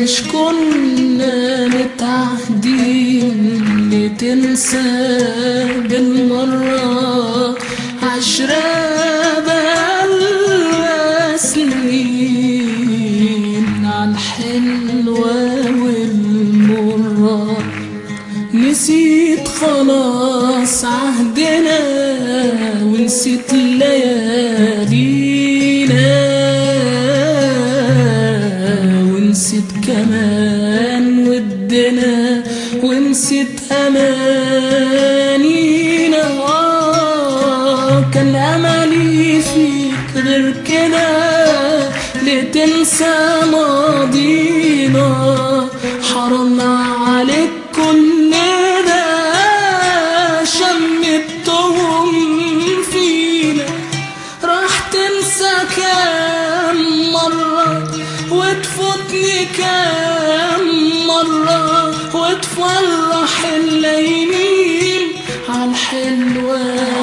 مش كنا متعهدين لتنسى بالمرة عشرة بقالنا سنين عالحلوة والمرة نسيت خلاص عهدنا ونسيت ليالينا ونسيت كمان ودنا ونسيت أمانينا آه، كان أملي فيك غير كده لتنسى ماضينا حرام عليك كل ده شمتهم فينا راح تنسى كام مرة وتفوتني كام مرة وتفرح الليالين عالحلوة